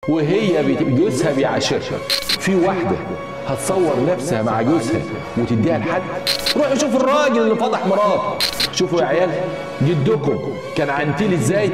وهي بت- جوزها بيعاشرها في واحده هتصور نفسها مع جوزها وتديها لحد روحوا شوفوا الراجل اللي فضح مراته شوفوا يا عيال جدكم كان عنتيل ازاي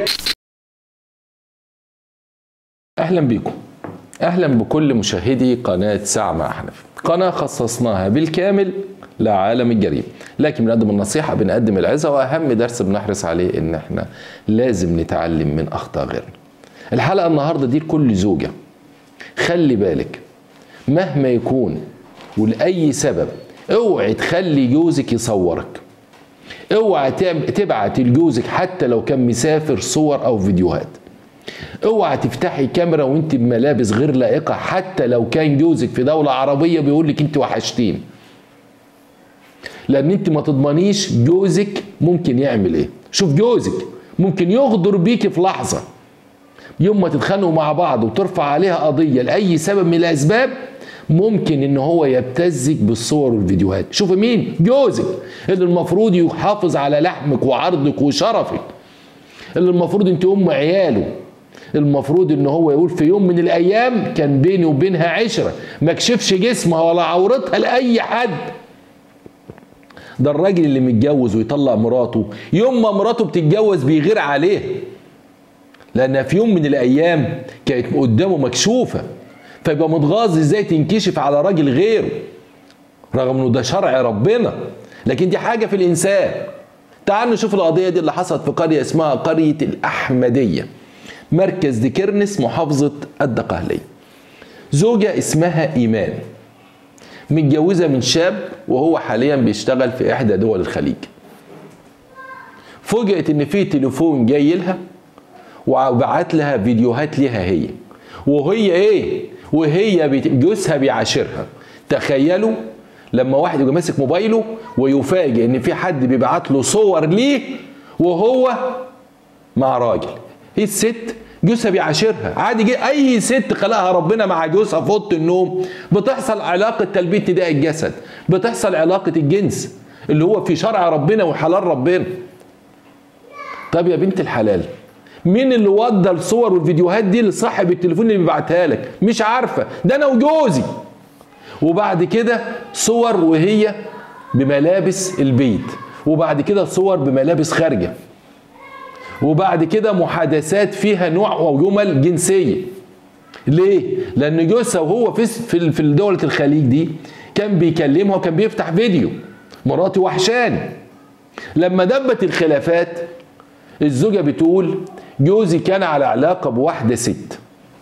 اهلا بيكم اهلا بكل مشاهدي قناه ساعه مع احنف قناه خصصناها بالكامل لعالم الجريمه لكن بنقدم النصيحه بنقدم العظه واهم درس بنحرص عليه ان احنا لازم نتعلم من اخطاء غيرنا الحلقه النهارده دي لكل زوجه خلي بالك مهما يكون ولاي سبب اوعي تخلي جوزك يصورك اوعى تب- تبعت لجوزك حتى لو كان مسافر صور او فيديوهات اوعى تفتحي كاميرا وانت بملابس غير لائقه حتى لو كان جوزك في دوله عربيه بيقول لك انت وحشتين لان انت ما تضمنيش جوزك ممكن يعمل ايه شوف جوزك ممكن يغدر بيكي في لحظه يوم ما تتخانقوا مع بعض وترفع عليها قضيه لاي سبب من الاسباب ممكن ان هو يبتزك بالصور والفيديوهات شوف مين جوزك اللي المفروض يحافظ على لحمك وعرضك وشرفك اللي المفروض انت ام عياله المفروض ان هو يقول في يوم من الايام كان بيني وبينها عشره ما كشفش جسمها ولا عورتها لاي حد ده الراجل اللي متجوز ويطلق مراته يوم ما مراته بتتجوز بيغير عليه لانها في يوم من الايام كانت قدامه مكشوفه فيبقى متغاظ ازاي تنكشف على راجل غيره رغم انه ده شرع ربنا لكن دي حاجه في الانسان تعالوا نشوف القضيه دي اللي حصلت في قريه اسمها قريه الاحمديه مركز ديكرنس محافظه الدقهليه زوجه اسمها ايمان متجوزه من شاب وهو حاليا بيشتغل في احدى دول الخليج فوجئت ان في تليفون جاي لها وبعت لها فيديوهات ليها هي وهي ايه وهي بت- جوزها بيعاشرها تخيلوا لما واحد يبقى ماسك موبايله ويفاجئ ان في حد بيبعت له صور ليه وهو مع راجل هي الست جوزها بيعاشرها عادي جدا اي ست خلقها ربنا مع جوزها في اوضه النوم بتحصل علاقه تلبيه نداء الجسد بتحصل علاقه الجنس اللي هو في شرع ربنا وحلال ربنا طب يا بنت الحلال مين اللي ودى الصور والفيديوهات دي لصاحب التليفون اللي بيبعتها لك مش عارفه ده انا وجوزي وبعد كده صور وهي بملابس البيت وبعد كده صور بملابس خارجه وبعد كده محادثات فيها نوع وجمل جنسيه ليه لان جوزها وهو في في في دوله الخليج دي كان بيكلمها وكان بيفتح فيديو مراتي وحشاني لما دبت الخلافات الزوجه بتقول جوزي كان على علاقه بواحده ست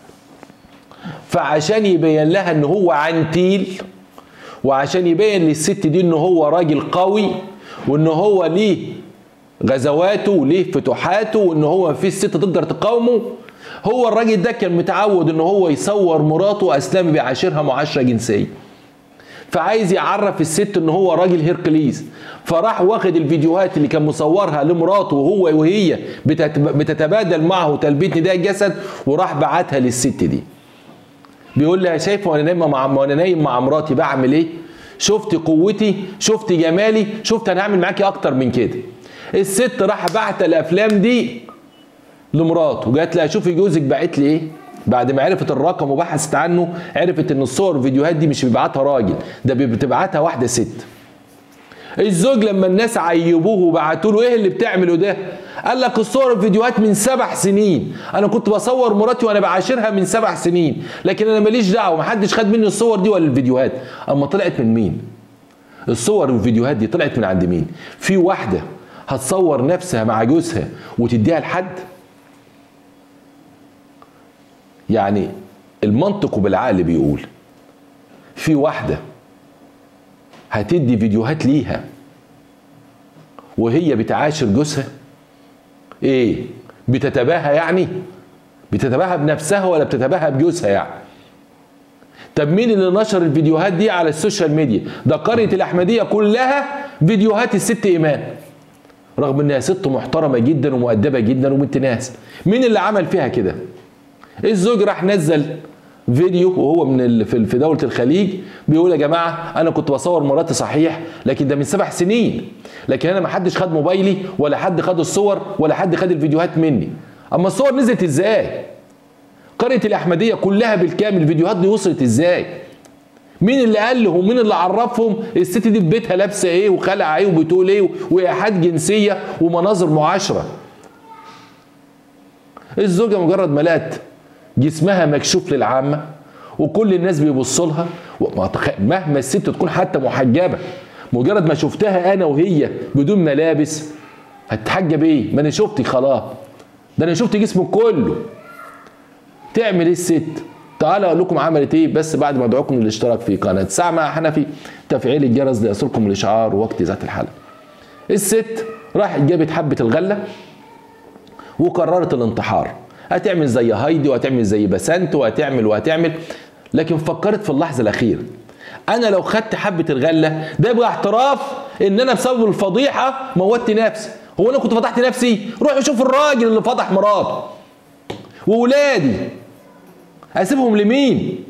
فعشان يبين لها ان هو عنتيل وعشان يبين للست دي ان هو راجل قوي وان هو ليه غزواته وليه فتوحاته وان هو مفيش ست تقدر تقاومه هو الراجل ده كان متعود ان هو يصور مراته اسلامي بيعاشرها معاشره جنسيه فعايز يعرف الست ان هو راجل هيركليز فراح واخد الفيديوهات اللي كان مصورها لمراته وهو وهي بتت- بتتبادل معه تلبيه نداء الجسد وراح بعتها للست دي بيقول لها شايفه وانا نايم مع وانا نايم مع مراتي بعمل ايه شفت قوتي شفت جمالي شفت انا هعمل معاكي اكتر من كده الست راح بعت الافلام دي لمراته جات لها شوفي جوزك باعت لي ايه بعد ما عرفت الرقم وبحثت عنه عرفت ان الصور والفيديوهات دي مش بيبعتها راجل ده بتبعتها واحده ست الزوج لما الناس عيبوه وبعتوا له ايه اللي بتعمله ده قال لك الصور والفيديوهات من سبع سنين انا كنت بصور مراتي وانا بعاشرها من سبع سنين لكن انا ماليش دعوه محدش خد مني الصور دي ولا الفيديوهات اما طلعت من مين الصور والفيديوهات دي طلعت من عند مين في واحده هتصور نفسها مع جوزها وتديها لحد يعني المنطق بالعقل بيقول في واحده هتدي فيديوهات ليها وهي بتعاشر جوزها ايه بتتباهى يعني بتتباهى بنفسها ولا بتتباهى بجوزها يعني طب مين اللي نشر الفيديوهات دي على السوشيال ميديا ده قرية الأحمدية كلها فيديوهات الست إيمان رغم انها ست محترمة جدا ومؤدبة جدا وبنت ناس مين اللي عمل فيها كده الزوج راح نزل فيديو وهو من ال- في في دوله الخليج بيقول يا جماعه انا كنت بصور مراتي صحيح لكن ده من سبع سنين لكن انا ما حدش خد موبايلي ولا حد خد الصور ولا حد خد الفيديوهات مني اما الصور نزلت ازاي قريه الاحمديه كلها بالكامل الفيديوهات دي وصلت ازاي مين اللي قال لهم مين اللي عرفهم الست دي في بيتها لابسه ايه وخلع ايه وبتقول ايه وايحاءات جنسيه ومناظر معاشره الزوجه مجرد ما لقت جسمها مكشوف للعامه وكل الناس بيبصوا لها مهما الست تكون حتى محجبه مجرد ما شفتها انا وهي بدون ملابس هتحجب ايه ما انا شفتك خلاص ده انا شفت جسمك كله تعمل ايه الست تعالى اقول لكم عملت ايه بس بعد ما ادعوكم للاشتراك في قناه ساعه مع حنفي تفعيل الجرس ليصلكم الاشعار وقت ذات الحلقه الست راحت جابت حبه الغله وقررت الانتحار هتعمل زي هايدي وهتعمل زي بسنت وهتعمل وهتعمل لكن فكرت في اللحظه الاخيره انا لو خدت حبه الغله ده يبقى اعتراف ان انا بسبب الفضيحه موتت نفسي هو انا كنت فضحت نفسي روح شوف الراجل اللي فضح مراته واولادي اسيبهم لمين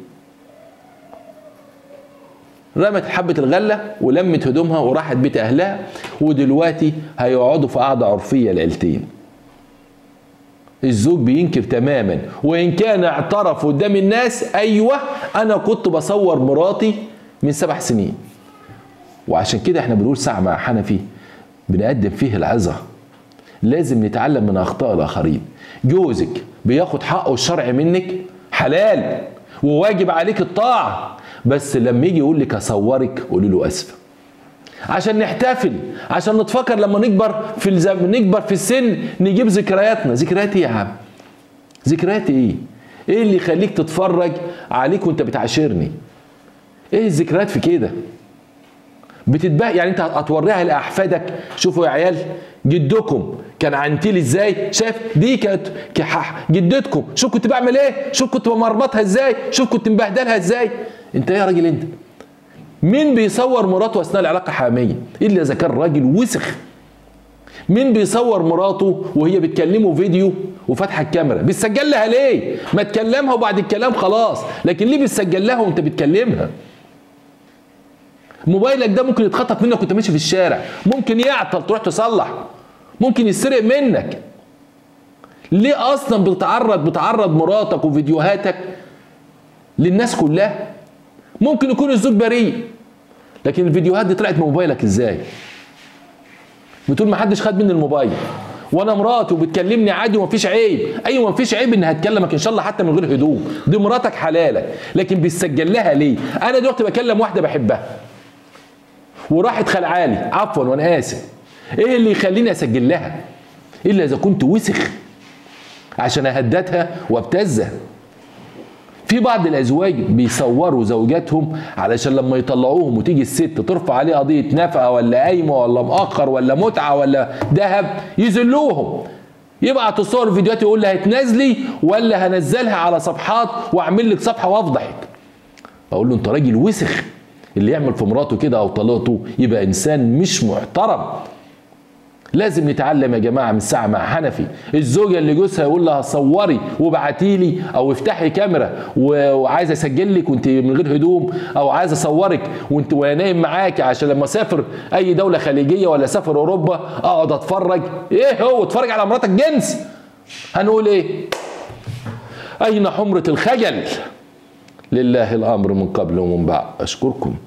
رمت حبة الغلة ولمت هدومها وراحت بيت أهلها ودلوقتي هيقعدوا في قعدة عرفية العيلتين الزوج بينكر تماما وإن كان اعترف قدام الناس أيوة أنا كنت بصور مراتي من سبع سنين وعشان كده احنا بنقول ساعة مع حنفي بنقدم فيه العظة لازم نتعلم من أخطاء الآخرين جوزك بياخد حقه الشرعي منك حلال وواجب عليك الطاعة بس لما يجي يقول لك اصورك قولي له اسفه عشان نحتفل عشان نتفكر لما نكبر في الزم... نكبر في السن نجيب ذكرياتنا ذكريات ايه يا عم ذكريات ايه ايه اللي يخليك تتفرج عليك وانت بتعاشرني ايه الذكريات في كده بتتبقى يعني انت هتوريها لاحفادك شوفوا يا عيال جدكم كان عنتيل ازاي شايف دي كانت جدتكم شوف كنت بعمل ايه شوف كنت بمرمطها ازاي شوف كنت مبهدلها ازاي انت ايه يا راجل انت مين بيصور مراته اثناء العلاقه حاميه الا اذا كان راجل وسخ مين بيصور مراته وهي بتكلمه فيديو وفاتحه الكاميرا بتسجل لها ليه ما تكلمها وبعد الكلام خلاص لكن ليه بتسجل لها وانت بتكلمها موبايلك ده ممكن يتخطف منك وانت ماشي في الشارع ممكن يعطل تروح تصلح ممكن يسرق منك ليه اصلا بتتعرض بتعرض مراتك وفيديوهاتك للناس كلها ممكن يكون الزوج بريء لكن الفيديوهات دي طلعت من موبايلك ازاي بتقول ما حدش خد مني الموبايل وانا مراتي وبتكلمني عادي ومفيش عيب ايوه مفيش عيب ان هتكلمك ان شاء الله حتى من غير هدوم دي مراتك حلالك لكن بيسجل لها ليه انا دلوقتي بكلم واحده بحبها وراحت خلعالي عفوا وانا اسف ايه اللي يخليني اسجل لها الا اذا كنت وسخ عشان اهدتها وابتزها في بعض الازواج بيصوروا زوجاتهم علشان لما يطلعوهم وتيجي الست ترفع عليه قضيه نفقه ولا قايمه ولا مؤخر ولا متعه ولا ذهب يذلوهم يبعت الصور فيديوهات يقول لها هتنزلي ولا هنزلها على صفحات واعمل لك صفحه وافضحك اقول له انت راجل وسخ اللي يعمل في مراته كده او طليقته يبقى انسان مش محترم لازم نتعلم يا جماعه من ساعه مع حنفي الزوجه اللي جوزها يقول لها صوري وابعتي لي او افتحي كاميرا وعايز اسجل لك وانت من غير هدوم او عايز اصورك وانت وانا نايم معاكي عشان لما اسافر اي دوله خليجيه ولا اسافر اوروبا اقعد اتفرج ايه هو اتفرج على مراتك جنس هنقول ايه اين حمره الخجل لله الامر من قبل ومن بعد اشكركم